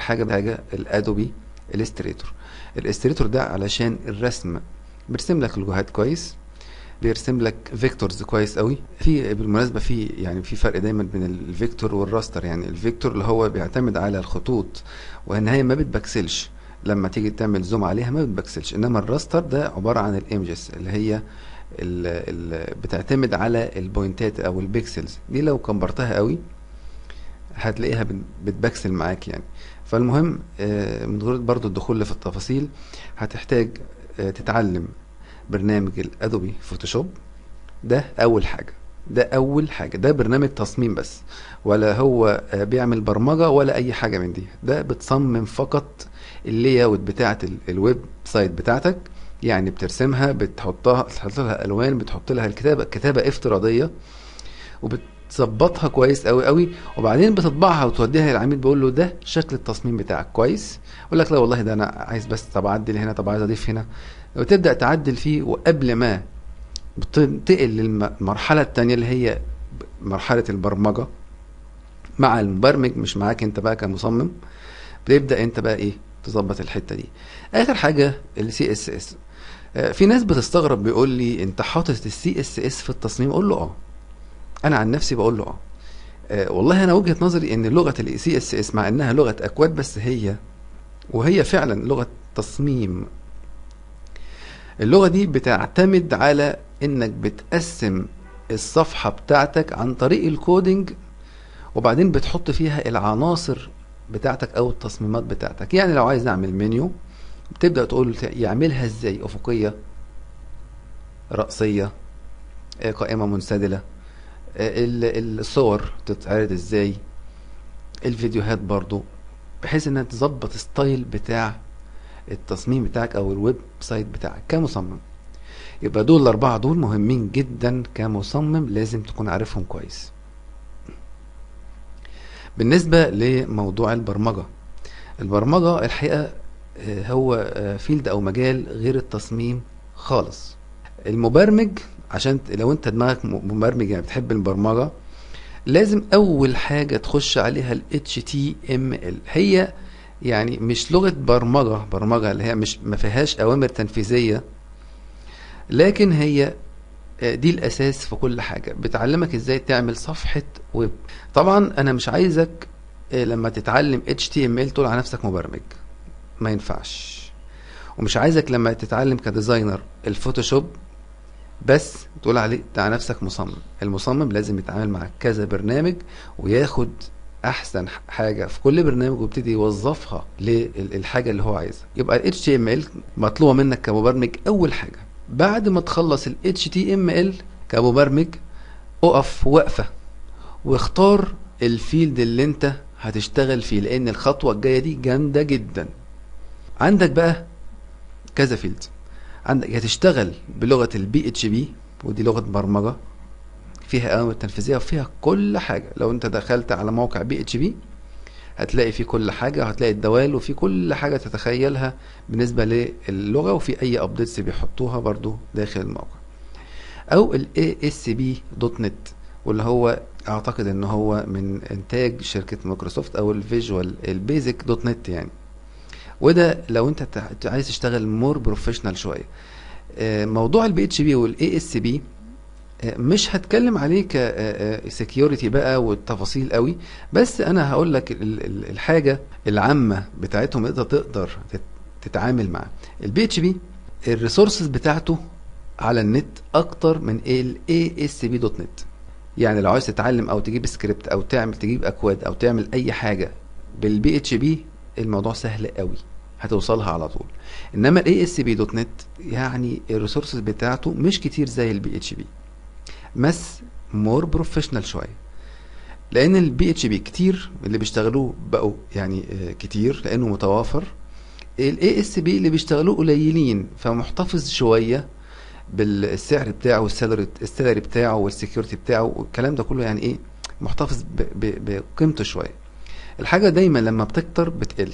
حاجه حاجه الادوبي الاستريتور الاستريتور ده علشان الرسم بيرسم لك الجهات كويس بيرسم لك فيكتورز كويس قوي في بالمناسبه في يعني في فرق دايما بين الفيكتور والراستر يعني الفيكتور اللي هو بيعتمد على الخطوط وان هي ما بتبكسلش لما تيجي تعمل زوم عليها ما بتبكسلش انما الراستر ده عباره عن الايمجز اللي هي ال ال بتعتمد على البوينتات او البيكسلز دي لو كبرتها قوي هتلاقيها بت- بتبكسل معاك يعني فالمهم آه، من غير برضو الدخول في التفاصيل هتحتاج آه، تتعلم برنامج الادوبي فوتوشوب ده اول حاجه ده اول حاجه ده برنامج تصميم بس ولا هو آه، بيعمل برمجه ولا اي حاجه من دي ده بتصمم فقط اللي اوت بتاعه ال- الويب سايت بتاعتك يعني بترسمها بتحطها تحط لها الوان بتحط لها الكتابه كتابه افتراضيه وبتظبطها كويس قوي قوي وبعدين بتطبعها وتوديها للعميل بيقول له ده شكل التصميم بتاعك كويس يقول لك لا والله ده انا عايز بس طب اعدل هنا طب عايز اضيف هنا وتبدا تعدل فيه وقبل ما بتنتقل للمرحله الثانيه اللي هي مرحله البرمجه مع المبرمج مش معاك انت بقى كمصمم بتبدا انت بقى ايه تظبط الحته دي اخر حاجه السي اس اس في ناس بتستغرب بيقول لي انت حاطط السي اس اس في التصميم اقول له اه انا عن نفسي بقول له اه آه، والله انا وجهه نظري ان لغه السي اس اس مع انها لغه اكواد بس هي وهي فعلا لغه تصميم اللغه دي بتعتمد على انك بتقسم الصفحه بتاعتك عن طريق الكودينج وبعدين بتحط فيها العناصر بتاعتك او التصميمات بتاعتك يعني لو عايز اعمل منيو بتبدا تقول له يعملها ازاي افقيه رأسيه آه، قائمه منسدله آه، ال- الصور تتعرض ازاي الفيديوهات برضو بحيث انها تظبط ستايل بتاع التصميم بتاعك او الويب سايت بتاعك كمصمم يبقى دول الاربعه دول مهمين جدا كمصمم لازم تكون عارفهم كويس بالنسبه لموضوع البرمجه البرمجه الحقيقه آه، هو آه، فيلد او مجال غير التصميم خالص المبرمج عشان ت- لو انت دماغك م- مبرمج يعني بتحب البرمجه لازم اول حاجه تخش عليها ال HTML هي يعني مش لغه برمجه برمجه اللي هي مش ما فيهاش اوامر تنفيذيه لكن هي آه، دي الاساس في كل حاجه بتعلمك ازاي تعمل صفحه ويب طبعا انا مش عايزك آه، لما تتعلم HTML تقول على نفسك مبرمج ما ينفعش ومش عايزك لما تتعلم كديزاينر الفوتوشوب بس تقول عليه على نفسك مصمم المصمم لازم يتعامل مع كذا برنامج وياخد احسن حاجه في كل برنامج ويبتدي يوظفها للحاجه اللي هو عايزها يبقى ال HTML مطلوبه منك كمبرمج اول حاجه بعد ما تخلص ال HTML كمبرمج اقف وقفه واختار الفيلد اللي انت هتشتغل فيه لان الخطوه الجايه دي جامده جدا عندك بقى كذا فيلد عندك هتشتغل بلغه البي اتش بي ودي لغه برمجه فيها اوامر تنفيذيه وفيها كل حاجه لو انت دخلت على موقع بي اتش بي هتلاقي فيه كل حاجه وهتلاقي الدوال وفي كل حاجه تتخيلها بالنسبه للغه وفي اي ابديتس بيحطوها برضو داخل الموقع او ال ASP.NET واللي هو اعتقد ان هو من انتاج شركه مايكروسوفت او الفيجوال البيزك دوت نت يعني وده لو انت تع- عايز تشتغل مور بروفيشنال شويه آه، موضوع البي اتش بي والاي اس بي مش هتكلم عليه كسكيورتي بقى والتفاصيل قوي بس انا هقول لك ال- ال- الحاجه العامه بتاعتهم انت تقدر تت- تتعامل معاه البي اتش بي الريسورسز بتاعته على النت اكتر من الاي اس بي دوت نت يعني لو عايز تتعلم او تجيب سكريبت او تعمل تجيب اكواد او تعمل اي حاجه بالبي اتش بي الموضوع سهل قوي هتوصلها على طول انما الاي اس بي دوت نت يعني الريسورسز بتاعته مش كتير زي البي اتش بي بس مور بروفيشنال شويه لان البي اتش بي كتير اللي بيشتغلوه بقوا يعني آه، كتير لانه متوافر الاي اس بي اللي بيشتغلوه قليلين فمحتفظ شويه بالسعر بتاعه والسالري السالري بتاعه والسكيورتي بتاعه والكلام ده كله يعني ايه محتفظ ب- ب- بقيمته شويه الحاجه دايما لما بتكتر بتقل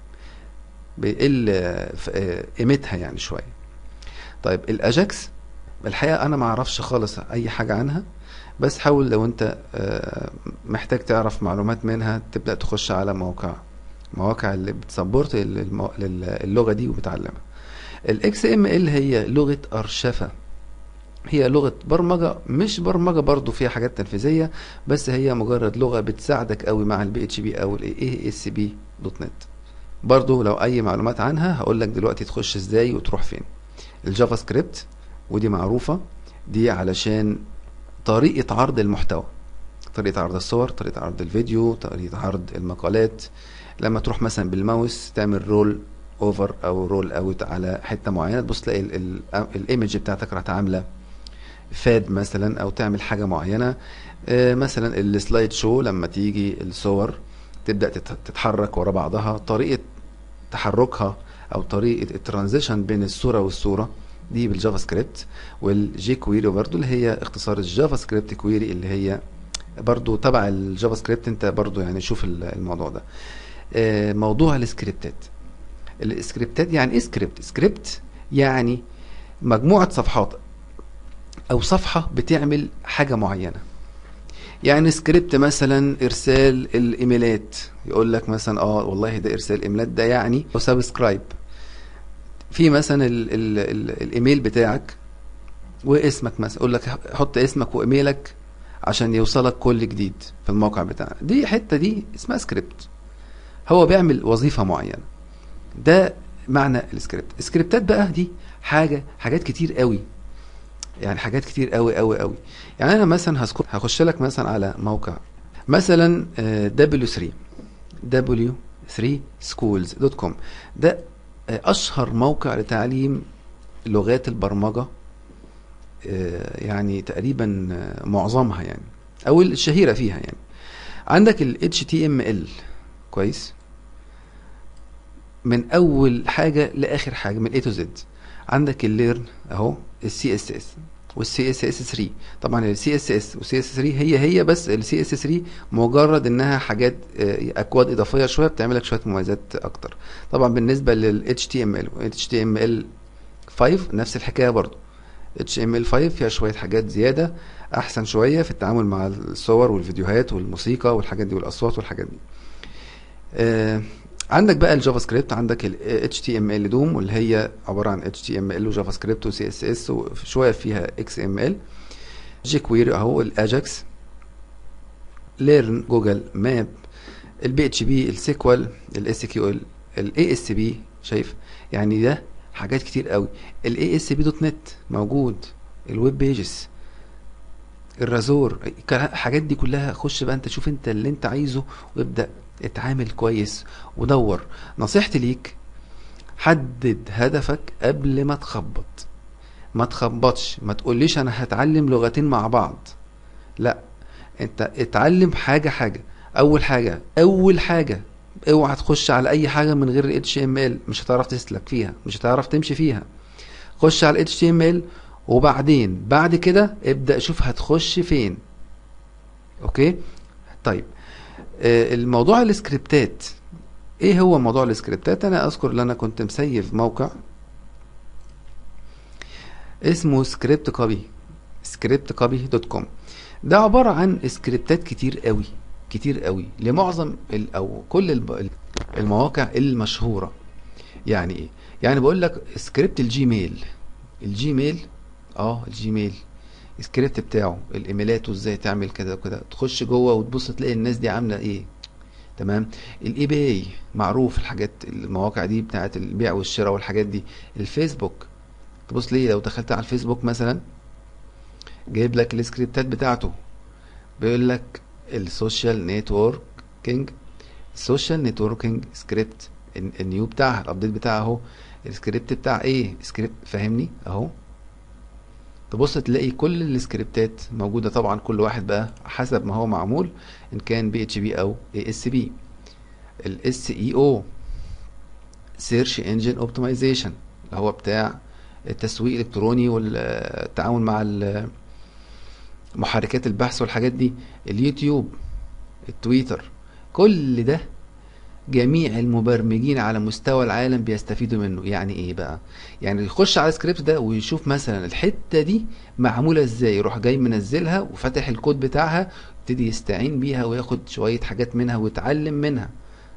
بيقل آه، ف- آه، قيمتها يعني شويه طيب الاجاكس الحقيقه انا ما اعرفش خالص اي حاجه عنها بس حاول لو انت آه، محتاج تعرف معلومات منها تبدا تخش على موقع مواقع اللي بتسبورت للمو- لل- اللغه دي وبتعلمها الاكس ام ال هي لغه ارشفه هي لغه برمجه مش برمجه برضو فيها حاجات تنفيذيه بس هي مجرد لغه بتساعدك قوي مع البي اتش بي او الاي اس بي دوت نت برضو لو اي معلومات عنها هقول لك دلوقتي تخش ازاي وتروح فين الجافا سكريبت ودي معروفه دي علشان طريقه عرض المحتوى طريقه عرض الصور طريقه عرض الفيديو طريقه عرض المقالات لما تروح مثلا بالماوس تعمل رول اوفر او رول اوت على حته معينه تبص تلاقي ال- ال- الايمج بتاعتك راحت عامله فاد مثلا او تعمل حاجه معينه آه، مثلا السلايد شو لما تيجي الصور تبدا تت- تتحرك ورا بعضها طريقه تحركها او طريقه الترانزيشن بين الصوره والصوره دي بالجافا سكريبت والجي كويري برضو اللي هي اختصار الجافا سكريبت كويري اللي هي برضو تبع الجافا سكريبت انت برضو يعني شوف ال- الموضوع ده آه، موضوع السكريبتات السكريبتات يعني ايه سكريبت سكريبت يعني مجموعة صفحات او صفحة بتعمل حاجة معينة يعني سكريبت مثلا ارسال الايميلات يقول لك مثلا اه والله ده ارسال ايميلات ده يعني سبسكرايب في مثلا ال ال ال الايميل بتاعك واسمك مثلا يقول لك حط اسمك وايميلك عشان يوصلك كل جديد في الموقع بتاعك دي حتة دي اسمها سكريبت هو بيعمل وظيفة معينة ده معنى السكريبت السكريبتات بقى دي حاجة حاجات كتير قوي يعني حاجات كتير قوي قوي قوي يعني انا مثلا هسكت هخش لك مثلا على موقع مثلا آه، W3 w3schools.com ده آه، اشهر موقع لتعليم لغات البرمجة آه، يعني تقريبا آه، معظمها يعني او الشهيرة فيها يعني عندك ال HTML كويس من اول حاجه لاخر حاجه من A to Z عندك الليرن اهو السي اس اس والسي اس اس 3 طبعا السي اس اس والسي اس 3 هي هي بس السي اس 3 مجرد انها حاجات آه، اكواد اضافيه شويه بتعمل لك شويه مميزات اكتر طبعا بالنسبه لل HTML و HTML 5 نفس الحكايه برضو HTML 5 فيها شويه حاجات زياده احسن شويه في التعامل مع الصور والفيديوهات والموسيقى والحاجات دي والاصوات والحاجات دي آه، عندك بقى الجافا سكريبت عندك ال HTML دوم واللي هي عبارة عن HTML وجافا سكريبت و CSS وشوية فيها XML جي كويري اهو الاجاكس ليرن جوجل ماب البي اتش بي السيكوال الاس كيو ال الاي اس بي شايف يعني ده حاجات كتير قوي الاي اس بي دوت نت موجود الويب بيجز الرازور الحاجات دي كلها خش بقى انت شوف انت اللي انت عايزه وابدأ اتعامل كويس ودور نصيحتي ليك حدد هدفك قبل ما تخبط ما تخبطش ما تقوليش انا هتعلم لغتين مع بعض لا انت اتعلم حاجة حاجة اول حاجة اول حاجة اوعى تخش على اي حاجة من غير ال HTML مش هتعرف تسلك فيها مش هتعرف تمشي فيها خش على ال HTML وبعدين بعد كده ابدأ شوف هتخش فين اوكي طيب آه، الموضوع السكريبتات ايه هو موضوع السكريبتات انا اذكر ان انا كنت مسيف موقع اسمه سكريبت كوبي سكريبت كوبي دوت كوم ده عبارة عن سكريبتات كتير قوي كتير قوي لمعظم ال او كل الب- المواقع المشهورة يعني ايه يعني بقول لك سكريبت الجيميل الجيميل اه الجيميل السكريبت بتاعه الايميلات وازاي تعمل كده وكده تخش جوه وتبص تلاقي الناس دي عامله ايه تمام الاي باي معروف الحاجات المواقع دي بتاعت البيع والشراء والحاجات دي الفيسبوك تبص ليه لو دخلت على الفيسبوك مثلا جايب لك السكريبتات بتاعته بيقول لك السوشيال نتوركينج السوشيال نتوركينج سكريبت النيو بتاعها الابديت بتاعها اهو السكريبت بتاع ايه سكريبت فاهمني اهو تبص تلاقي كل السكريبتات موجودة طبعا كل واحد بقى حسب ما هو معمول ان كان بي اتش بي او اي اس بي الاس اي او سيرش انجن اوبتمايزيشن اللي هو بتاع التسويق الالكتروني والتعاون مع ال- محركات البحث والحاجات دي اليوتيوب التويتر كل ده جميع المبرمجين على مستوى العالم بيستفيدوا منه يعني ايه بقى يعني يخش على السكريبت ده ويشوف مثلا الحتة دي معمولة ازاي يروح جاي منزلها وفتح الكود بتاعها يبتدي يستعين بيها وياخد شوية حاجات منها ويتعلم منها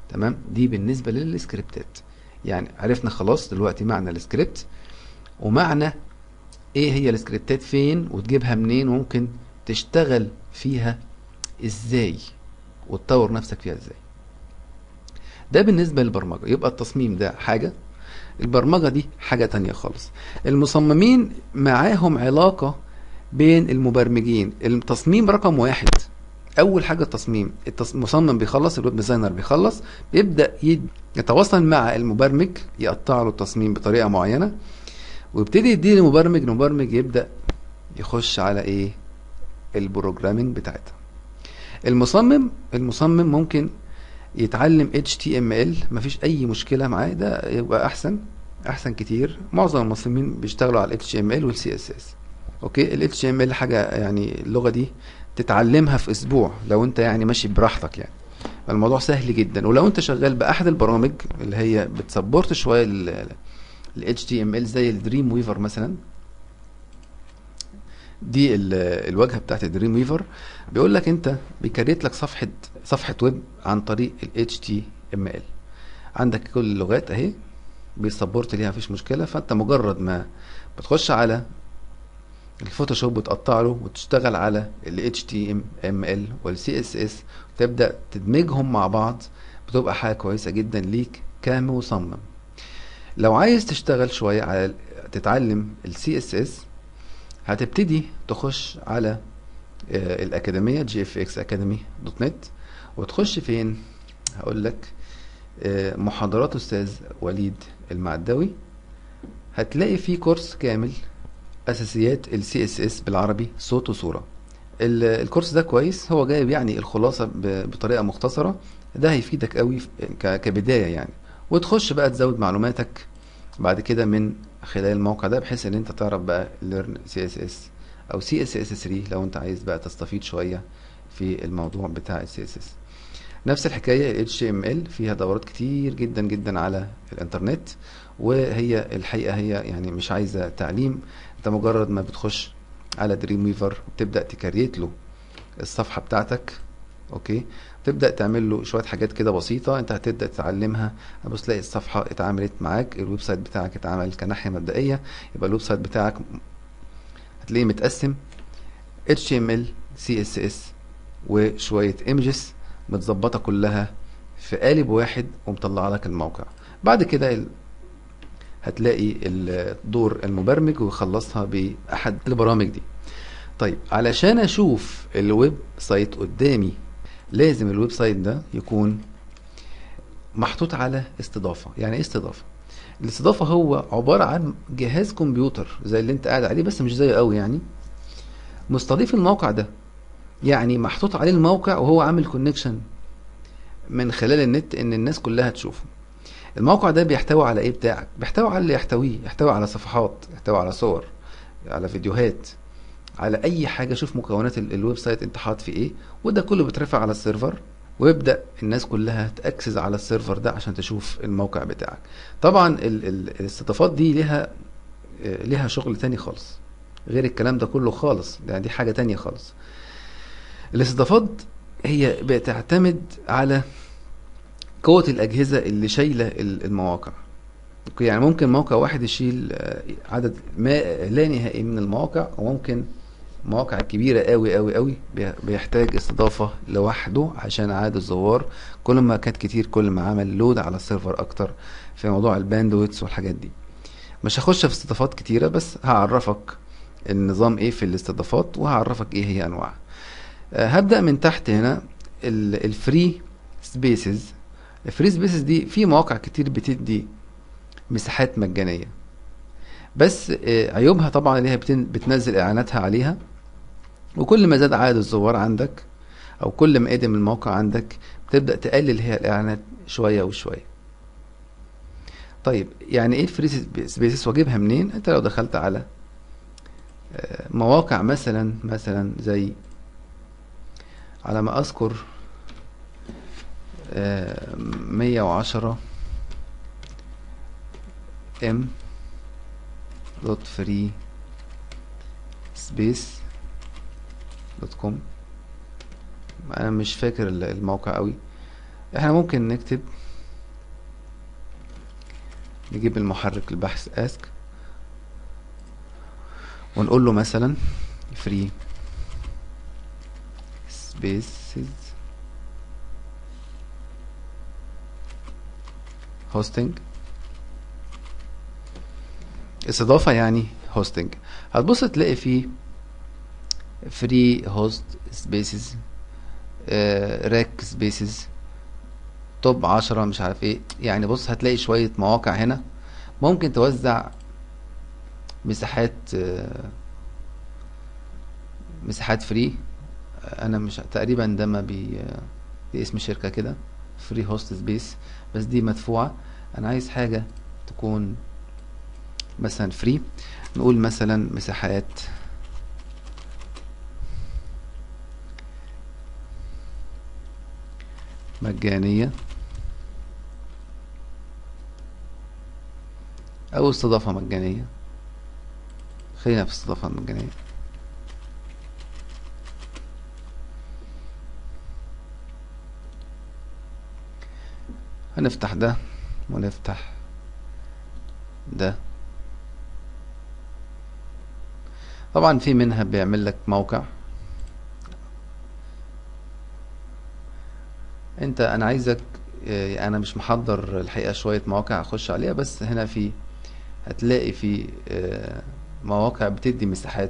تمام دي بالنسبة للسكريبتات يعني عرفنا خلاص دلوقتي معنى السكريبت ومعنى ايه هي السكريبتات فين وتجيبها منين وممكن تشتغل فيها ازاي وتطور نفسك فيها ازاي ده بالنسبة للبرمجة يبقى التصميم ده حاجة البرمجة دي حاجة تانية خالص المصممين معاهم علاقة بين المبرمجين التصميم رقم واحد اول حاجه التصميم التص- المصمم بيخلص الويب ديزاينر بيخلص بيبدا يد- يتواصل مع المبرمج يقطع له التصميم بطريقه معينه ويبتدي يديه للمبرمج المبرمج يبدا يخش على ايه البروجرامينج بتاعتها المصمم المصمم ممكن يتعلم HTML مفيش اي مشكله معاه ده يبقى احسن احسن كتير معظم المصممين بيشتغلوا على ال HTML وال CSS اوكي ال HTML حاجه يعني اللغه دي تتعلمها في اسبوع لو انت يعني ماشي براحتك يعني الموضوع سهل جدا ولو انت شغال باحد البرامج اللي هي بتسبورت شويه ال ال HTML زي الدريم ويفر مثلا دي ال- الواجهه بتاعت الدريم ويفر بيقول لك انت بيكريت لك صفحه صفحه ويب عن طريق ال HTML عندك كل اللغات اهي بيسبورت ليها مفيش مشكله فانت مجرد ما بتخش على الفوتوشوب وتقطع له وتشتغل على ال HTML وال CSS وتبدأ تدمجهم مع بعض بتبقى حاجة كويسة جدا ليك كمصمم لو عايز تشتغل شوية على ال- تتعلم ال CSS هتبتدي تخش على آه، الأكاديمية gfxacademy.net وتخش فين هقول لك آه، محاضرات أستاذ وليد المعداوي هتلاقي فيه كورس كامل اساسيات ال CSS بالعربي صوت وصوره ال- الكورس ده كويس هو جايب يعني الخلاصه ب- بطريقه مختصره ده هيفيدك قوي في- ك- كبدايه يعني وتخش بقى تزود معلوماتك بعد كده من خلال الموقع ده بحيث ان انت تعرف بقى learn CSS او CSS3 لو انت عايز بقى تستفيد شويه في الموضوع بتاع ال CSS نفس الحكاية ال HTML فيها دورات كتير جدا جدا على الانترنت وهي الحقيقة هي يعني مش عايزة تعليم انت مجرد ما بتخش على دريم ويفر وتبدأ تكريت له الصفحة بتاعتك اوكي تبدأ تعمل له شوية حاجات كده بسيطة انت هتبدأ تتعلمها هتبص تلاقي الصفحة اتعملت معاك الويب سايت بتاعك اتعمل كناحية مبدئية يبقى الويب سايت بتاعك هتلاقيه متقسم HTML CSS وشوية images متظبطة كلها في قالب واحد ومطلع لك الموقع بعد كده ال- هتلاقي ال- دور المبرمج ويخلصها بأحد البرامج دي طيب علشان اشوف الويب سايت قدامي لازم الويب سايت ده يكون محطوط على استضافة يعني ايه استضافة الاستضافة هو عبارة عن جهاز كمبيوتر زي اللي انت قاعد عليه بس مش زيه قوي يعني مستضيف الموقع ده يعني محطوط عليه الموقع وهو عامل كونكشن من خلال النت ان الناس كلها تشوفه الموقع ده بيحتوي على ايه بتاعك بيحتوي على اللي يحتويه يحتوي على صفحات يحتوي على صور على فيديوهات على اي حاجه شوف مكونات ال- الويب سايت انت حاطط فيه ايه وده كله بيترفع على السيرفر ويبدا الناس كلها تاكسس على السيرفر ده عشان تشوف الموقع بتاعك طبعا ال ال الاستضافات دي ليها آه، ليها شغل تاني خالص غير الكلام ده كله خالص يعني دي حاجه تانية خالص الاستضافات هي بتعتمد على قوة الأجهزة اللي شايلة ال- المواقع أوكي، يعني ممكن موقع واحد يشيل آه، عدد ما لا نهائي من المواقع وممكن مواقع كبيرة قوي قوي قوي بي- بيحتاج استضافة لوحده عشان عدد الزوار كل ما كانت كتير كل ما عمل لود على السيرفر أكتر في موضوع الباندويتس والحاجات دي مش هخش في استضافات كتيرة بس هعرفك النظام ايه في الاستضافات وهعرفك ايه هي انواعها آه، هبدأ من تحت هنا الفري سبيسز الفري سبيسز دي في مواقع كتير بتدي مساحات مجانية بس آه، عيوبها طبعا اللي هي بتن- بتنزل اعلاناتها عليها وكل ما زاد عدد الزوار عندك او كل ما قدم الموقع عندك بتبدأ تقلل هي الاعلانات شوية وشوية طيب يعني ايه الفري سبيسز واجيبها منين انت لو دخلت على آه، مواقع مثلا مثلا زي على ما اذكر مية وعشرة ام دوت فري سبيس دوت كوم انا مش فاكر ال- الموقع قوي احنا ممكن نكتب نجيب المحرك البحث اسك ونقول له مثلا free spaces hosting استضافة يعني hosting هتبص تلاقي فيه free host spaces راك سبيسز توب عشرة مش عارف ايه يعني بص هتلاقي شوية مواقع هنا ممكن توزع مساحات آه، مساحات فري انا مش تقريبا ده ما بي دي اسم شركة كده فري هوست سبيس بس دي مدفوعة انا عايز حاجة تكون مثلا فري نقول مثلا مساحات مجانية أو استضافة مجانية خلينا في استضافة مجانية هنفتح ده ونفتح ده طبعا في منها بيعمل لك موقع انت انا عايزك اه، انا مش محضر الحقيقة شوية مواقع اخش عليها بس هنا في هتلاقي في اه، مواقع بتدي مساحات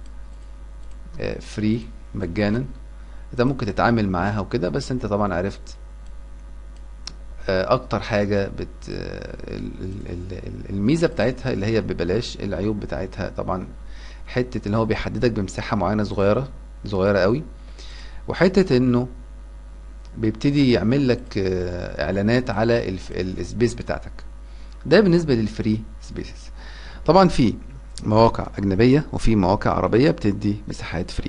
فري مجانا انت ممكن تتعامل معاها وكده بس انت طبعا عرفت اه، اكتر حاجة بت اه، ال- ال- ال- الميزة بتاعتها اللي هي ببلاش العيوب بتاعتها طبعا حتة ان هو بيحددك بمساحة معينة صغيرة صغيرة قوي وحتة انه بيبتدي يعمل لك آه، اعلانات على الف- السبيس بتاعتك ده بالنسبة للفري سبيسز طبعا في مواقع اجنبية وفي مواقع عربية بتدي مساحات فري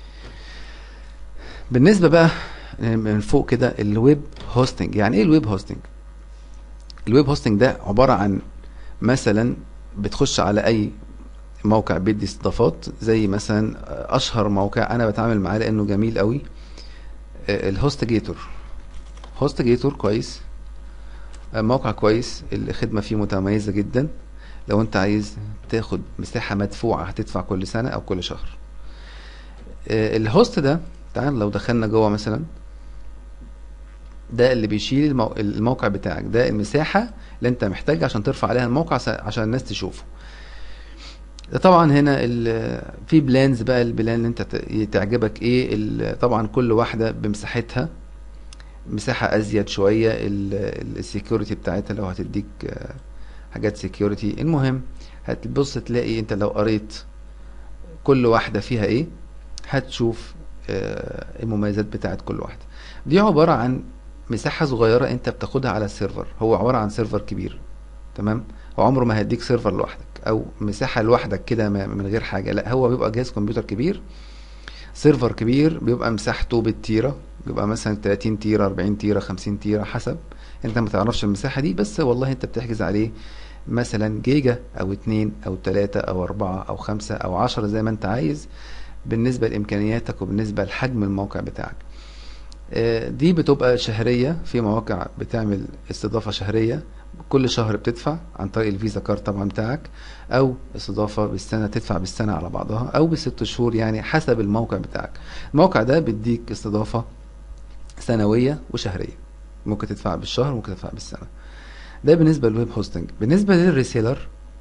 بالنسبة بقى من فوق كده الويب هوستنج يعني ايه الويب هوستنج الويب هوستنج ده عبارة عن مثلا بتخش على اي موقع بيدي استضافات زي مثلا اشهر موقع انا بتعامل معاه لانه جميل قوي آه، الهوست جيتور هوست جيتور كويس آه، موقع كويس الخدمة فيه متميزة جدا لو انت عايز تاخد مساحة مدفوعة هتدفع كل سنة او كل شهر آه، الهوست ده تعال لو دخلنا جوه مثلا ده اللي بيشيل المو... الموقع بتاعك ده المساحة اللي انت محتاجها عشان ترفع عليها الموقع س- عشان الناس تشوفه ده طبعا هنا ال... في بلانز بقى البلان اللي انت ت- تعجبك ايه ال... طبعا كل واحدة بمساحتها مساحة ازيد شوية السكيورتي بتاعتها لو هتديك آه، حاجات سكيورتي المهم هتبص تلاقي انت لو قريت كل واحدة فيها ايه هتشوف آه، المميزات بتاعت كل واحدة دي عبارة عن مساحة صغيرة انت بتاخدها على السيرفر هو عبارة عن سيرفر كبير تمام هو عمره ما هيديك سيرفر لوحدك او مساحة لوحدك كده ما- من غير حاجة لا هو بيبقى جهاز كمبيوتر كبير سيرفر كبير بيبقى مساحته بالتيرة بيبقى مثلا 30 تيرة 40 تيرة 50 تيرة حسب انت ما تعرفش المساحة دي بس والله انت بتحجز عليه مثلا جيجا او اتنين او تلاتة او اربعة او خمسة او عشرة زي ما انت عايز بالنسبة لامكانياتك وبالنسبة لحجم الموقع بتاعك آه، دي بتبقى شهرية في مواقع بتعمل استضافة شهرية كل شهر بتدفع عن طريق الفيزا كارد طبعا بتاعك او استضافة بالسنة تدفع بالسنة على بعضها او بست شهور يعني حسب الموقع بتاعك الموقع ده بيديك استضافة سنوية وشهرية ممكن تدفع بالشهر ممكن تدفع بالسنة ده بالنسبة للويب هوستنج بالنسبة للريسيلر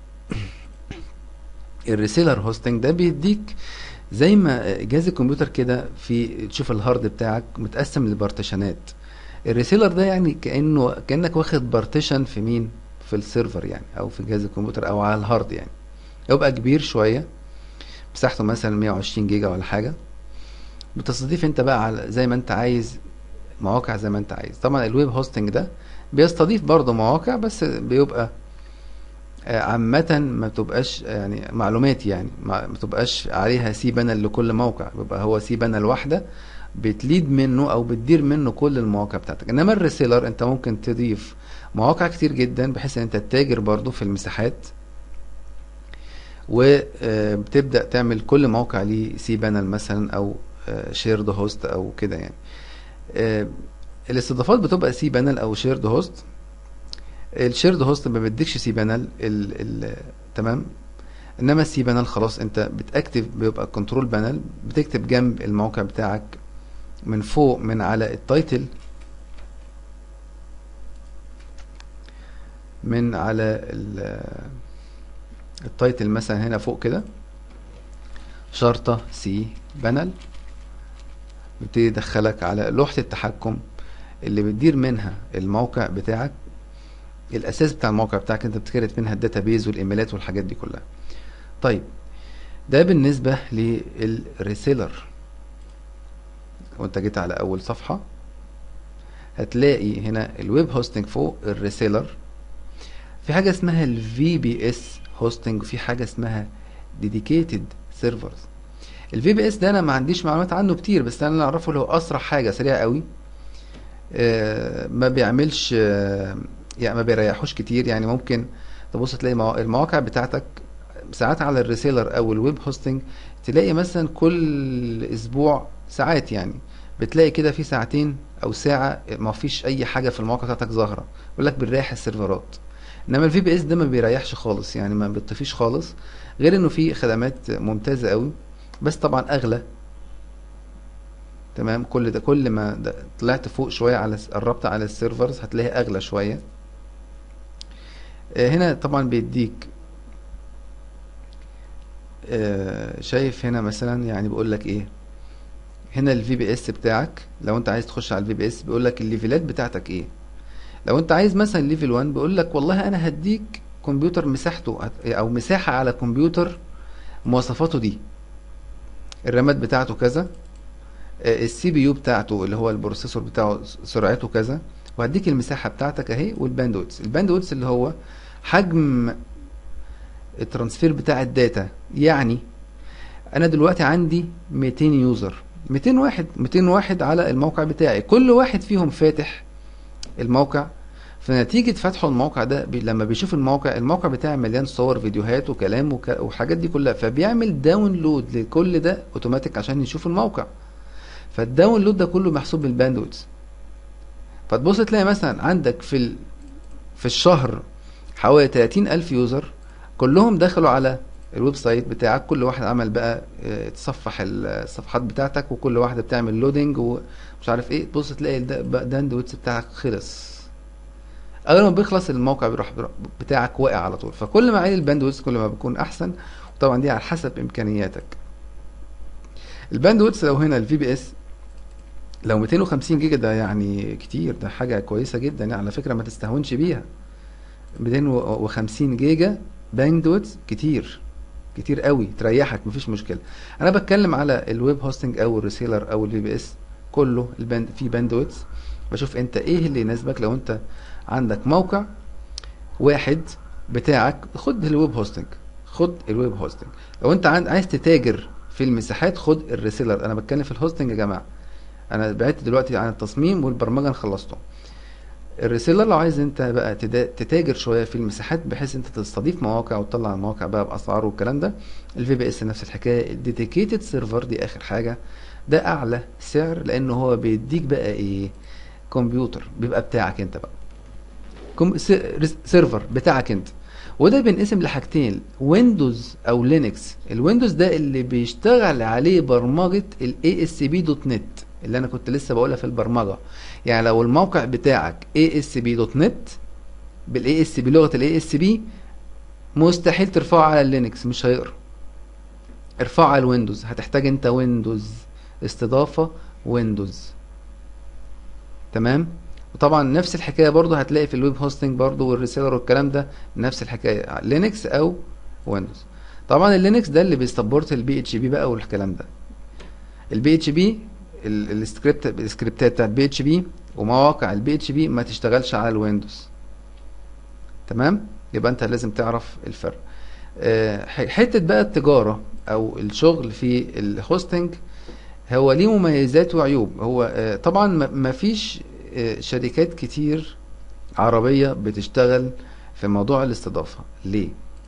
الريسيلر هوستنج ده بيديك زي ما جهاز الكمبيوتر كده في تشوف الهارد بتاعك متقسم لبارتيشنات الريسيلر ده يعني كانه كانك واخد بارتيشن في مين في السيرفر يعني او في جهاز الكمبيوتر او على الهارد يعني يبقى كبير شويه مساحته مثلا 120 جيجا ولا حاجه بتستضيف انت بقى على زي ما انت عايز مواقع زي ما انت عايز طبعا الويب هوستنج ده بيستضيف برضه مواقع بس بيبقى آه، عامة ما بتبقاش يعني معلومات يعني ما ما بتبقاش عليها سي بانل لكل موقع بيبقى هو سي بانل واحدة بتليد منه او بتدير منه كل المواقع بتاعتك انما الريسيلر انت ممكن تضيف مواقع كتير جدا بحيث ان انت تتاجر برضو في المساحات وبتبدأ تعمل كل موقع ليه سي بانل مثلا او شيرد هوست او كده يعني آه، الاستضافات بتبقى سي بانل او شيرد هوست الشيرد هوست ما بيديكش سي بانل ال ال تمام انما السي بانل خلاص انت بتاكتف بيبقى كنترول بانل بتكتب جنب الموقع بتاعك من فوق من على التايتل من على ال- التايتل مثلا هنا فوق كده شرطة سي بانل بيبتدي يدخلك على لوحة التحكم اللي بتدير منها الموقع بتاعك الاساس بتاع الموقع بتاعك انت بتكرت منها الداتابيز والايميلات والحاجات دي كلها طيب ده بالنسبة للريسيلر وانت جيت على اول صفحة هتلاقي هنا الويب هوستنج فوق الريسيلر في حاجة اسمها الفي بي اس هوستنج وفي حاجة اسمها ديديكيتد سيرفرز الفي بي اس ده انا ما عنديش معلومات عنه كتير بس انا اللي اعرفه اللي هو اسرع حاجة سريع قوي آه، ما بيعملش آه، يعني ما بيريحوش كتير يعني ممكن تبص تلاقي موا- المواقع بتاعتك ساعات على الريسيلر او الويب هوستنج تلاقي مثلا كل اسبوع ساعات يعني بتلاقي كده في ساعتين او ساعة ما فيش اي حاجة في المواقع بتاعتك ظاهرة يقول لك بنريح السيرفرات انما الفي بي اس ده ما بيريحش خالص يعني ما بيطفيش خالص غير انه فيه خدمات ممتازة قوي بس طبعا اغلى تمام كل ده كل ما ده طلعت فوق شوية على قربت على السيرفرز هتلاقي اغلى شوية آه، هنا طبعا بيديك آه، شايف هنا مثلا يعني بيقول لك ايه هنا الفي بي اس بتاعك لو انت عايز تخش على الفي بي اس بيقول لك الليفلات بتاعتك ايه لو انت عايز مثلا ليفل 1 بيقول لك والله انا هديك كمبيوتر مساحته هت- او مساحة على كمبيوتر مواصفاته دي الرامات بتاعته كذا السي بي يو بتاعته اللي هو البروسيسور بتاعه س- سرعته كذا وهديك المساحة بتاعتك اهي والباندويتس الباندويتس اللي هو حجم الترانسفير بتاع الداتا يعني انا دلوقتي عندي 200 يوزر 200 واحد 200 واحد على الموقع بتاعي كل واحد فيهم فاتح الموقع فنتيجة فتحه الموقع ده بي لما بيشوف الموقع الموقع بتاعي مليان صور فيديوهات وكلام وك... وحاجات دي كلها فبيعمل داونلود لكل ده اوتوماتيك عشان يشوف الموقع فالداونلود ده كله محسوب بالباندويث فتبص تلاقي مثلا عندك في ال... في الشهر حوالي 30 ألف يوزر كلهم دخلوا على الويب سايت بتاعك كل واحد عمل بقى اه، تصفح الصفحات بتاعتك وكل واحدة بتعمل لودنج ومش عارف ايه تبص تلاقي الباندويث بتاعك خلص اول ما بيخلص الموقع بيروح بيروح بتاعك واقع على طول فكل ما عالي الباندويث كل ما بيكون احسن وطبعا دي على حسب امكانياتك الباندويث لو هنا الفي بي اس لو 250 جيجا ده يعني كتير ده حاجة كويسة جدا يعني على فكرة ما تستهونش بيها 250 جيجا باندويث كتير كتير قوي تريحك مفيش مشكلة انا بتكلم على الويب هوستنج او الريسيلر او الفي بي اس كله الباند في باندويث بشوف انت ايه اللي يناسبك لو انت عندك موقع واحد بتاعك خد الويب هوستنج خد الويب هوستنج لو انت عند عايز تتاجر في المساحات خد الريسيلر انا بتكلم في الهوستنج يا جماعه انا بعدت دلوقتي عن التصميم والبرمجه انا خلصته الريسيلر لو عايز انت بقى تدا- تتاجر شويه في المساحات بحيث انت تستضيف مواقع وتطلع المواقع بقى باسعار والكلام ده الفي بي اس نفس الحكايه الديديكيتد سيرفر دي اخر حاجه ده اعلى سعر لانه هو بيديك بقى ايه كمبيوتر بيبقى بتاعك انت بقى كم س- ريس- سيرفر بتاعك انت وده بينقسم لحاجتين ويندوز او لينكس الويندوز ده اللي بيشتغل عليه برمجة ال ASP.NET اللي انا كنت لسه بقولها في البرمجة يعني لو الموقع بتاعك ASP.NET بال ASP بلغة ال ASP مستحيل ترفعه على اللينكس مش هيقرا ارفعه على الويندوز هتحتاج انت ويندوز استضافة ويندوز تمام وطبعا نفس الحكايه برضو هتلاقي في الويب هوستنج برضو والريسيلر والكلام ده نفس الحكايه لينكس او ويندوز طبعا اللينكس ده اللي بيسبورت البي اتش بي بقى والكلام ده البي اتش بي السكريبت السكريبتات بتاعت بي اتش بي ومواقع البي اتش بي ما تشتغلش على الويندوز تمام يبقى انت لازم تعرف الفرق آه، ح- حته بقى التجاره او الشغل في الهوستنج هو ليه مميزات وعيوب هو آه، طبعا ما فيش شركات كتير عربية بتشتغل في موضوع الاستضافة ليه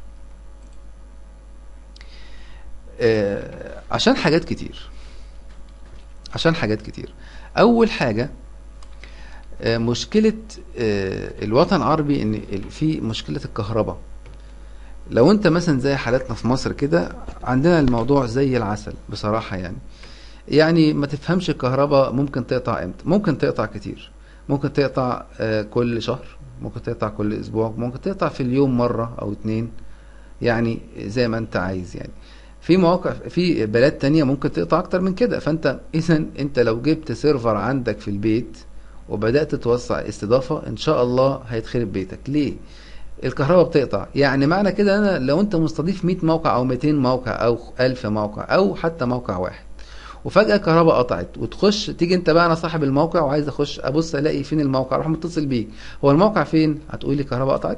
آه، عشان حاجات كتير عشان حاجات كتير اول حاجة آه، مشكلة آه، الوطن العربي ان ال- في مشكلة الكهرباء لو انت مثلا زي حالاتنا في مصر كده عندنا الموضوع زي العسل بصراحة يعني يعني ما تفهمش الكهرباء ممكن تقطع امتى ممكن تقطع كتير ممكن تقطع آه، كل شهر ممكن تقطع كل اسبوع ممكن تقطع في اليوم مرة او اتنين يعني زي ما انت عايز يعني في مواقع في بلاد تانية ممكن تقطع اكتر من كده فانت اذا انت لو جبت سيرفر عندك في البيت وبدأت توسع استضافة ان شاء الله هيتخرب بيتك ليه الكهرباء بتقطع يعني معنى كده انا لو انت مستضيف 100 موقع او 200 موقع او 1000 موقع او حتى موقع واحد وفجأة الكهرباء قطعت وتخش تيجي انت بقى انا صاحب الموقع وعايز اخش ابص الاقي فين الموقع اروح متصل بيك هو الموقع فين هتقول لي الكهرباء قطعت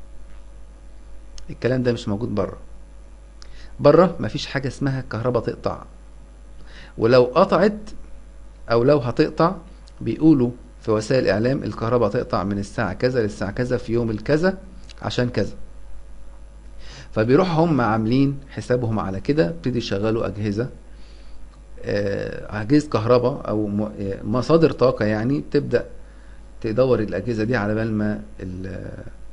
الكلام ده مش موجود بره بره مفيش حاجة اسمها الكهرباء تقطع ولو قطعت او لو هتقطع بيقولوا في وسائل الاعلام الكهرباء تقطع من الساعة كذا للساعة كذا في يوم الكذا عشان كذا فبيروحوا هم عاملين حسابهم على كده ابتدي يشغلوا اجهزة آه، اجهزة كهرباء او م- آه، مصادر طاقة يعني بتبدأ تدور الاجهزة دي على بال ما ال-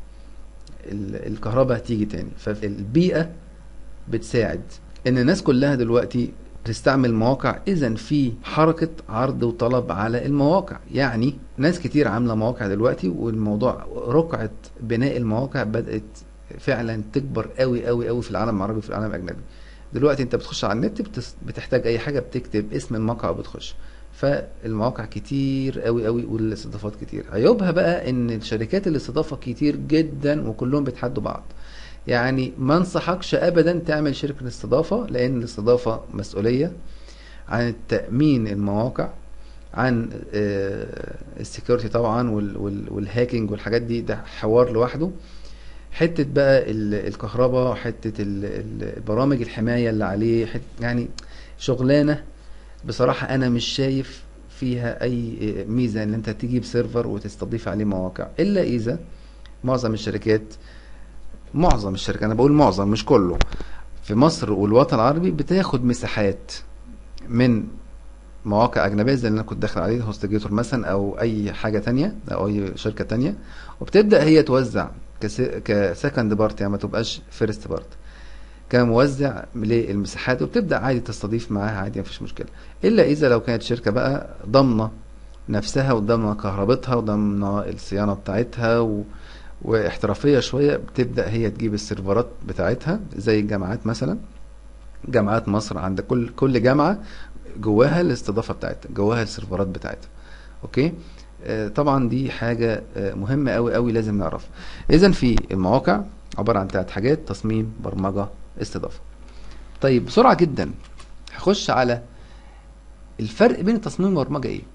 ال- الكهرباء تيجي تاني فالبيئة بتساعد ان الناس كلها دلوقتي بتستعمل مواقع اذا في حركة عرض وطلب على المواقع يعني ناس كتير عاملة مواقع دلوقتي والموضوع رقعة بناء المواقع بدأت فعلا تكبر قوي قوي قوي في العالم العربي وفي العالم الاجنبي دلوقتي انت بتخش على النت بتس... بتحتاج اي حاجة بتكتب اسم الموقع وبتخش فالمواقع كتير قوي قوي والاستضافات كتير عيوبها بقى ان الشركات الاستضافة كتير جدا وكلهم بيتحدوا بعض يعني ما انصحكش ابدا تعمل شركة استضافة لان الاستضافة مسؤولية عن تأمين المواقع عن السكيورتي طبعا وال- وال- والهاكينج والحاجات دي ده حوار لوحده حتة بقى ال- الكهرباء حتة ال- ال- البرامج الحماية اللي عليه حتة يعني شغلانة بصراحة أنا مش شايف فيها أي ميزة إن أنت تجيب سيرفر وتستضيف عليه مواقع إلا إذا معظم الشركات معظم الشركات أنا بقول معظم مش كله في مصر والوطن العربي بتاخد مساحات من مواقع أجنبية زي اللي أنا كنت داخل عليه هوستجيتور مثلا أو أي حاجة تانية أو أي شركة تانية وبتبدأ هي توزع كسكند بارت يعني ما تبقاش فيرست بارت كموزع للمساحات وبتبدأ عادي تستضيف معاها عادي مفيش مشكلة إلا إذا لو كانت شركة بقى ضامنة نفسها وضامنة كهربتها وضامنة الصيانة بتاعتها و... واحترافية شوية بتبدأ هي تجيب السيرفرات بتاعتها زي الجامعات مثلا جامعات مصر عند كل كل جامعة جواها الاستضافة بتاعتها جواها السيرفرات بتاعتها اوكي آه، طبعا دي حاجة آه، مهمة قوي قوي لازم نعرفها اذا في المواقع عبارة عن ثلاث حاجات تصميم برمجة استضافة طيب بسرعة جدا هخش على الفرق بين التصميم والبرمجة ايه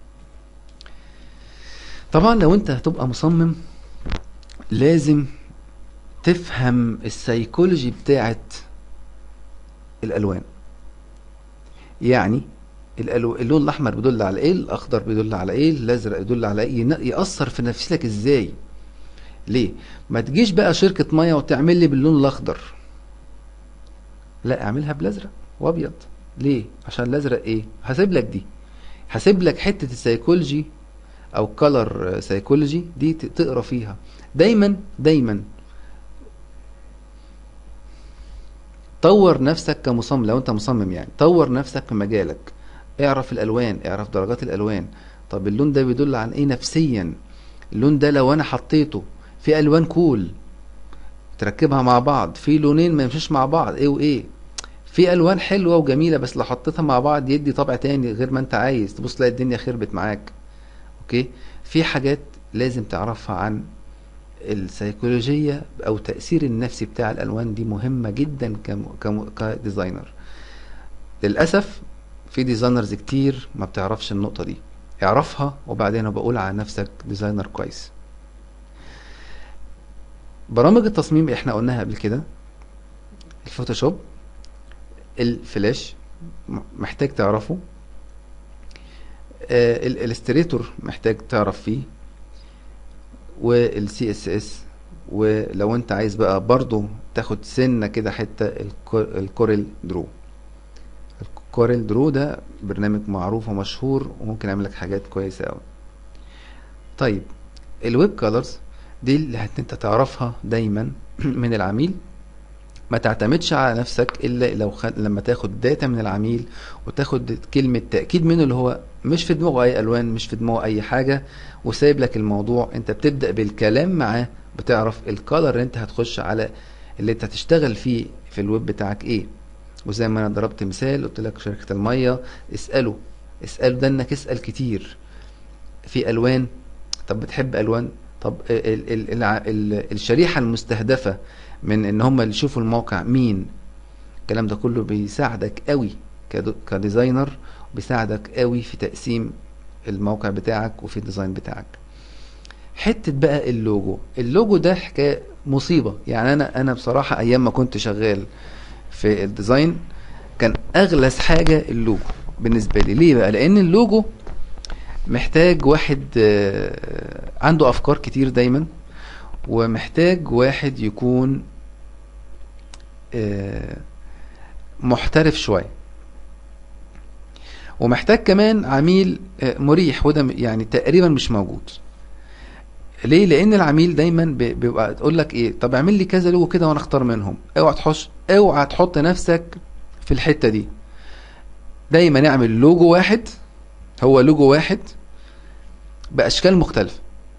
طبعا لو انت هتبقى مصمم لازم تفهم السيكولوجي بتاعت الالوان يعني الألو... اللون الاحمر بيدل على ايه الاخضر بيدل على ايه الازرق يدل على ايه ين- ياثر في نفسيتك ازاي ليه ما تجيش بقى شركه ميه وتعمل لي باللون الاخضر لا اعملها بالازرق وابيض ليه عشان الازرق ايه هسيب لك دي هسيب لك حته السيكولوجي او كلر سيكولوجي دي ت- تقرا فيها دايما دايما طور نفسك كمصمم لو انت مصمم يعني طور نفسك في مجالك اعرف الالوان اعرف درجات الالوان طب اللون ده بيدل عن ايه نفسيا اللون ده لو انا حطيته في الوان كول تركبها مع بعض في لونين ما يمشيش مع بعض ايه وايه في الوان حلوه وجميله بس لو حطيتها مع بعض يدي طبع تاني غير ما انت عايز تبص تلاقي الدنيا خربت معاك اوكي في حاجات لازم تعرفها عن السيكولوجية أو تأثير النفسي بتاع الألوان دي مهمة جدا كم... كم... كديزاينر للأسف في ديزاينرز كتير ما بتعرفش النقطة دي اعرفها وبعدين بقول على نفسك ديزاينر كويس برامج التصميم احنا قلناها قبل كده الفوتوشوب الفلاش م- محتاج تعرفه آه الالستريتور محتاج تعرف فيه والسي اس اس ولو انت عايز بقى برضو تاخد سنة كده حتة الكو- الكوريل درو الكوريل درو ده برنامج معروف ومشهور وممكن يعمل لك حاجات كويسة قوي طيب الويب كولرز دي اللي هت- انت تعرفها دايما من العميل ما تعتمدش على نفسك الا لو خ... لما تاخد داتا من العميل وتاخد كلمة تأكيد منه اللي هو مش في دماغه اي الوان مش في دماغه اي حاجة وسايب لك الموضوع انت بتبدأ بالكلام معاه بتعرف الكالر اللي انت هتخش على اللي انت هتشتغل فيه في الويب بتاعك ايه وزي ما انا ضربت مثال قلت لك شركة المية اسأله اسأله ده انك اسأل كتير في الوان طب بتحب الوان طب ال ال ال ال الشريحة المستهدفة من ان هم اللي يشوفوا الموقع مين الكلام ده كله بيساعدك قوي كدو- كديزاينر بيساعدك قوي في تقسيم الموقع بتاعك وفي الديزاين بتاعك حتة بقى اللوجو اللوجو ده حكاية مصيبة يعني انا انا بصراحة ايام ما كنت شغال في الديزاين كان اغلس حاجة اللوجو بالنسبة لي ليه بقى لان اللوجو محتاج واحد آه، عنده افكار كتير دايما ومحتاج واحد يكون آه، محترف شوية ومحتاج كمان عميل آه، مريح وده م- يعني تقريبا مش موجود ليه لان العميل دايما بي- بيبقى تقول لك ايه طب اعمل لي كذا لوجو كده وانا اختار منهم اوعى تحش اوعى تحط نفسك في الحتة دي دايما اعمل لوجو واحد هو لوجو واحد باشكال مختلفة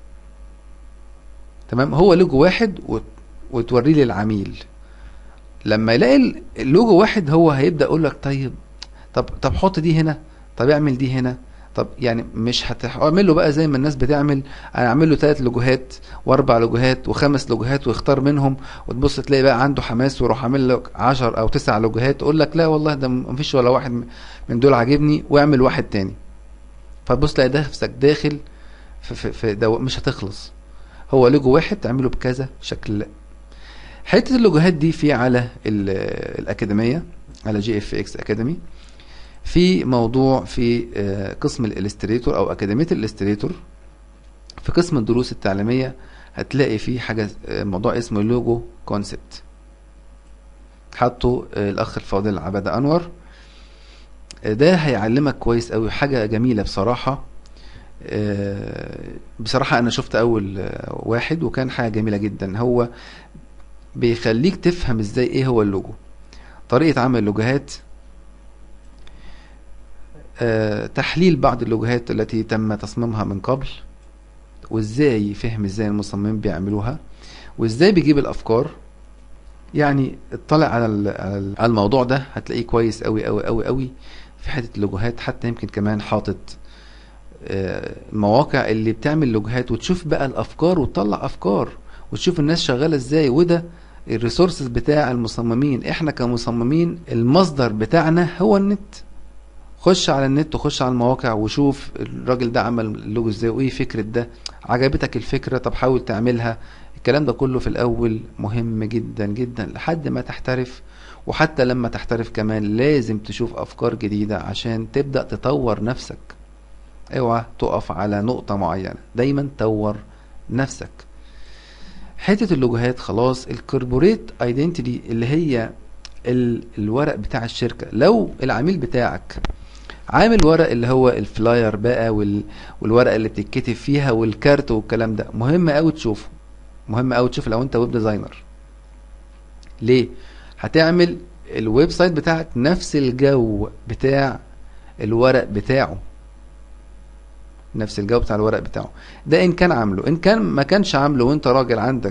تمام هو لوجو واحد وت- وتوريه للعميل لما يلاقي ال- اللوجو واحد هو هيبدأ يقول لك طيب طب طب حط دي هنا طب اعمل دي هنا طب يعني مش هتعمل له بقى زي ما الناس بتعمل انا اعمل له ثلاث لوجوهات واربع لوجوهات وخمس لوجوهات ويختار منهم وتبص تلاقي بقى عنده حماس ويروح عامل لك 10 او 9 لوجوهات تقول لك لا والله ده مفيش ولا واحد من دول عاجبني واعمل واحد تاني فتبص تلاقي نفسك داخل في, في, في دو مش هتخلص هو لوجو واحد تعمله بكذا شكل حته اللوجوهات دي في على ال- الاكاديميه على جي اف اكس اكاديمي في موضوع في آه، قسم الالستريتور او اكاديميه الالستريتور في قسم الدروس التعليميه هتلاقي فيه حاجه آه، موضوع اسمه لوجو كونسبت حطه آه، الاخ الفاضل عبده انور آه، ده هيعلمك كويس قوي حاجه جميله بصراحه آه، بصراحه انا شفت اول آه، واحد وكان حاجه جميله جدا هو بيخليك تفهم ازاي ايه هو اللوجو طريقة عمل اللوجوهات آه، تحليل بعض اللوجوهات التي تم تصميمها من قبل وازاي فهم ازاي المصممين بيعملوها وازاي بيجيب الافكار يعني اطلع على ال- على ال- على الموضوع ده هتلاقيه كويس قوي قوي قوي قوي في حته اللوجوهات حتى يمكن كمان حاطط آه، المواقع اللي بتعمل لوجوهات وتشوف بقى الافكار وتطلع افكار وتشوف الناس شغاله ازاي وده الريسورسز بتاع المصممين احنا كمصممين المصدر بتاعنا هو النت خش على النت وخش على المواقع وشوف الراجل ده عمل اللوجو ازاي وايه فكرة ده عجبتك الفكرة طب حاول تعملها الكلام ده كله في الاول مهم جدا جدا لحد ما تحترف وحتى لما تحترف كمان لازم تشوف افكار جديدة عشان تبدأ تطور نفسك اوعى تقف على نقطة معينة دايما طور نفسك حتة اللوجوهات خلاص الكوربوريت ايدنتيتي اللي هي ال- الورق بتاع الشركة لو العميل بتاعك عامل ورق اللي هو الفلاير بقى وال... والورقة اللي بتتكتب فيها والكارت والكلام ده مهم قوي تشوفه مهم قوي تشوف لو انت ويب ديزاينر ليه هتعمل الويب سايت بتاعك نفس الجو بتاع الورق بتاعه نفس الجو بتاع الورق بتاعه ده ان كان عامله ان كان ما كانش عامله وانت راجل عندك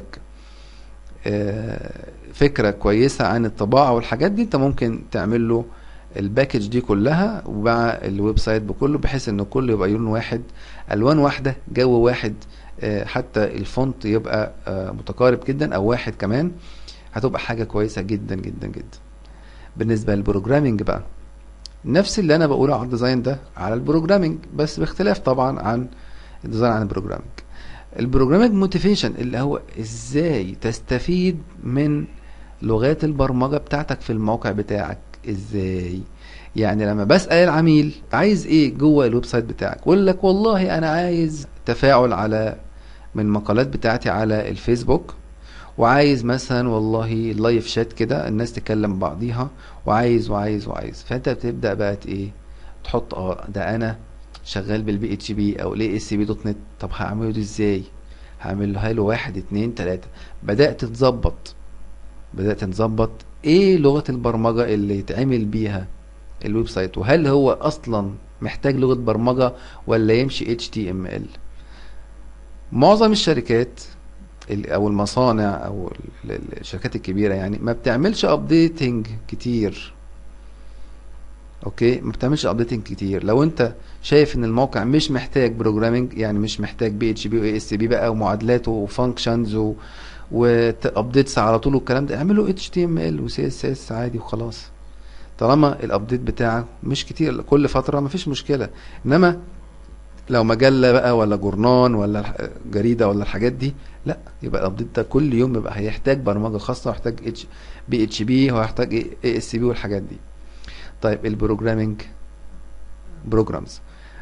آه، فكرة كويسة عن الطباعة والحاجات دي انت ممكن تعمل له الباكج دي كلها ومع الويب سايت بكله بحيث ان كله يبقى لون واحد الوان واحدة جو واحد آه، حتى الفونت يبقى آه، متقارب جدا او واحد كمان هتبقى حاجة كويسة جدا جدا جدا بالنسبة للبروجرامينج بقى نفس اللي انا بقوله على الديزاين ده على البروجرامينج بس باختلاف طبعا عن الديزاين عن البروجرامينج البروجرامينج موتيفيشن اللي هو ازاي تستفيد من لغات البرمجة بتاعتك في الموقع بتاعك ازاي يعني لما بسأل العميل عايز ايه جوه الويب سايت بتاعك يقول لك والله انا عايز تفاعل على من المقالات بتاعتي على الفيسبوك وعايز مثلا والله لايف شات كده الناس تكلم بعضيها وعايز وعايز وعايز فانت بتبدأ بقى ت- ايه تحط اه ده انا شغال بالبي اتش بي او الاي اس بي دوت نت طب هعمله دي ازاي هعملها له واحد اتنين تلاتة بدأت تظبط بدأت نظبط ايه لغة البرمجة اللي يتعمل بيها الويب سايت وهل هو اصلا محتاج لغة برمجة ولا يمشي HTML معظم الشركات ال- او المصانع او ال- ال- الشركات الكبيرة يعني ما بتعملش ابديتنج كتير اوكي ما بتعملش ابديتنج كتير لو انت شايف ان الموقع مش محتاج بروجرامنج يعني مش محتاج بي اتش بي واي اس بي بقى ومعادلات وفانكشنز و وابديتس على طول والكلام ده اعمله اتش تي ام ال وسي اس اس عادي وخلاص طالما الابديت بتاعك مش كتير كل فتره مفيش مشكله انما لو مجله بقى ولا جورنان ولا الح- جريده ولا الحاجات دي لا يبقى الابديت ده كل يوم يبقى هيحتاج برمجه خاصه ويحتاج اتش بي اتش بي وهيحتاج اي اس بي والحاجات دي طيب البروجرامينج بروجرامز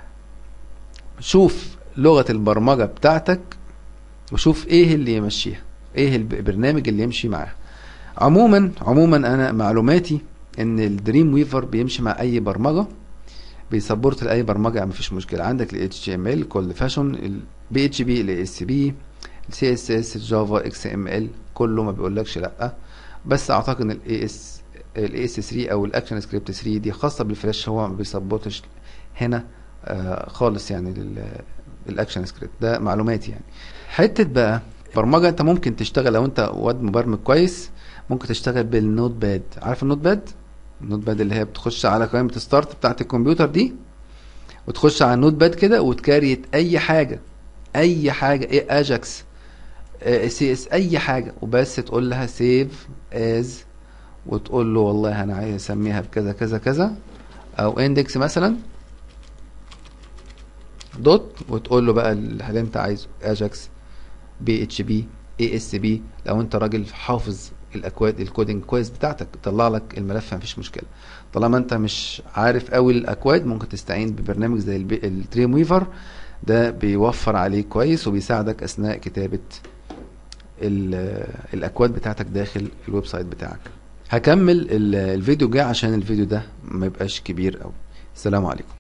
شوف لغه البرمجه بتاعتك وشوف ايه اللي يمشيها ايه الب- البرنامج اللي يمشي معاها عموما عموما انا معلوماتي ان الدريم ويفر بيمشي مع اي برمجه بيسبورت لاي برمجه يعني مفيش مشكله عندك ال HTML كل فاشون ال PHP ال ASP ال CSS الجافا XML كله ما بيقولكش لا بس اعتقد ان ال AS ال AS3 او الاكشن سكريبت 3 دي خاصه بالفلاش هو ما بيسبورتش هنا آه خالص يعني الاكشن سكريبت ده معلوماتي يعني حته بقى برمجه انت ممكن تشتغل لو انت واد مبرمج كويس ممكن تشتغل بالنوت باد عارف النوت باد النوت باد اللي هي بتخش على قائمه ستارت بتاعت الكمبيوتر دي وتخش على النوت باد كده وتكريت اي حاجه اي حاجه ايه اجاكس سي اس اي حاجه وبس تقول لها سيف از وتقول له والله انا عايز اسميها بكذا كذا كذا او اندكس مثلا دوت وتقول له بقى اللي انت عايزه اجاكس بي اتش بي اي اس بي لو انت راجل حافظ الاكواد الكودينج كويس بتاعتك طلع لك الملف مفيش مشكله طالما انت مش عارف قوي الاكواد ممكن تستعين ببرنامج زي البي- الدريم ويفر ده بيوفر عليك كويس وبيساعدك اثناء كتابه ال- الاكواد بتاعتك داخل الويب سايت بتاعك هكمل ال- الفيديو جاي عشان الفيديو ده ما يبقاش كبير قوي السلام عليكم